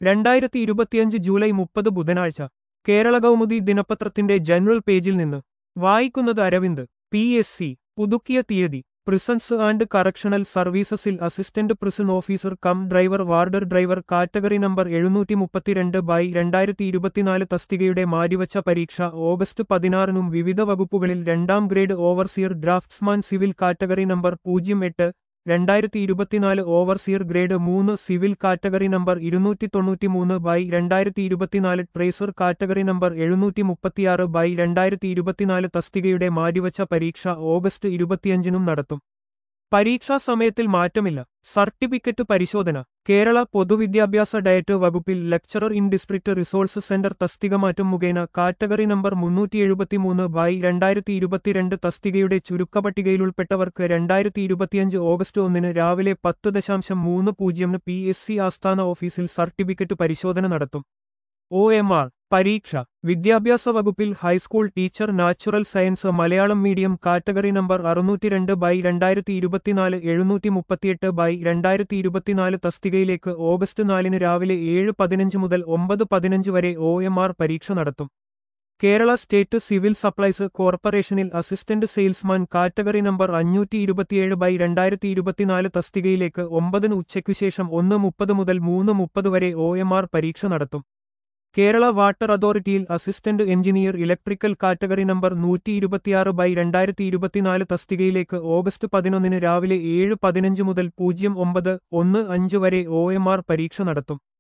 രണ്ടായിരത്തി ഇരുപത്തിയഞ്ച് ജൂലൈ മുപ്പത് ബുധനാഴ്ച കേരള കൗമുദി ദിനപത്രത്തിന്റെ ജനറൽ പേജിൽ നിന്ന് വായിക്കുന്നത് അരവിന്ദ് പി എസ് സി പുതുക്കിയ തീയതി പ്രിസൺസ് ആൻഡ് കറക്ഷണൽ സർവീസസിൽ assistant prison officer cum driver warder driver category number എഴുന്നൂറ്റി മുപ്പത്തിരണ്ട് ബൈ രണ്ടായിരത്തി ഇരുപത്തിനാല് തസ്തികയുടെ മാറ്റിവച്ച പരീക്ഷ ഓഗസ്റ്റ് പതിനാറിനും വിവിധ വകുപ്പുകളിൽ രണ്ടാം grade overseer draftsman civil category number പൂജ്യം എട്ട് രണ്ടായിരത്തി ഇരുപത്തിനാല് ഓവർസിയർ ഗ്രേഡ് മൂന്ന് സിവിൽ കാറ്റഗറി നമ്പർ ഇരുന്നൂറ്റി തൊണ്ണൂറ്റിമൂന്ന് ബൈ രണ്ടായിരത്തി ഇരുപത്തിനാല് ട്രേസർ കാറ്റഗറി നമ്പർ എഴുന്നൂറ്റി മുപ്പത്തിയാറ് ബൈ രണ്ടായിരത്തി ഇരുപത്തിനാല് തസ്തികയുടെ മാറ്റിവച്ച പരീക്ഷ ഓഗസ്റ്റ് ഇരുപത്തിയഞ്ചിനും നടത്തും പരീക്ഷാ സമയത്തിൽ മാറ്റമില്ല സർട്ടിഫിക്കറ്റ് പരിശോധന കേരള പൊതുവിദ്യാഭ്യാസ ഡയറ്റ് വകുപ്പിൽ lecturer in district resource centre തസ്തിക മാറ്റം മുഖേന കാറ്റഗറി നമ്പർ മുന്നൂറ്റി എഴുപത്തിമൂന്ന് ബൈ രണ്ടായിരത്തി ഇരുപത്തിരണ്ട് തസ്തികയുടെ ചുരുക്കപട്ടികയിലുൾപ്പെട്ടവർക്ക് രണ്ടായിരത്തി ഇരുപത്തിയഞ്ച് ഓഗസ്റ്റ് ഒന്നിന് രാവിലെ പത്ത് ദശാംശം മൂന്ന് പൂജ്യമിന് പി എസ് സി ആസ്ഥാന ഓഫീസിൽ സർട്ടിഫിക്കറ്റ് പരിശോധന നടത്തും ഒ എം ആർ പരീക്ഷ വിദ്യാഭ്യാസ വകുപ്പിൽ high school teacher natural science Malayalam medium category number അറുന്നൂറ്റിരണ്ട് ബൈ രണ്ടായിരത്തി ഇരുപത്തിനാല് എഴുന്നൂറ്റി മുപ്പത്തിയെട്ട് ബൈ രണ്ടായിരത്തി ഇരുപത്തിനാല് തസ്തികയിലേക്ക് ഓഗസ്റ്റ് നാലിന് രാവിലെ ഏഴ് പതിനഞ്ച് മുതൽ ഒമ്പത് പതിനഞ്ച് വരെ ഒ എം ആർ പരീക്ഷ നടത്തും കേരള സ്റ്റേറ്റ് സിവിൽ സപ്ലൈസ് കോർപ്പറേഷനിൽ അസിസ്റ്റന്റ് സെയിൽസ്മാൻ കാറ്റഗറി നമ്പർ അഞ്ഞൂറ്റി ഇരുപത്തിയേഴ് ബൈ രണ്ടായിരത്തി ഇരുപത്തിനാല് തസ്തികയിലേക്ക് ഒമ്പതിന് ഉച്ചയ്ക്കുശേഷം ഒന്ന് മുപ്പത് മുതൽ മൂന്ന് മുപ്പത് വരെ ഒ എം ആർ പരീക്ഷ നടത്തും കേരള വാട്ടർ അതോറിറ്റിയിൽ assistant engineer electrical category number നൂറ്റി ഇരുപത്തിയാറ് ബൈ രണ്ടായിരത്തി ഇരുപത്തിനാല് തസ്തികയിലേക്ക് ഓഗസ്റ്റ് പതിനൊന്നിന് രാവിലെ ഏഴ് പതിനഞ്ച് മുതൽ പൂജ്യം ഒമ്പത് ഒന്ന് അഞ്ച് വരെ ഒ എം ആർ പരീക്ഷ നടത്തും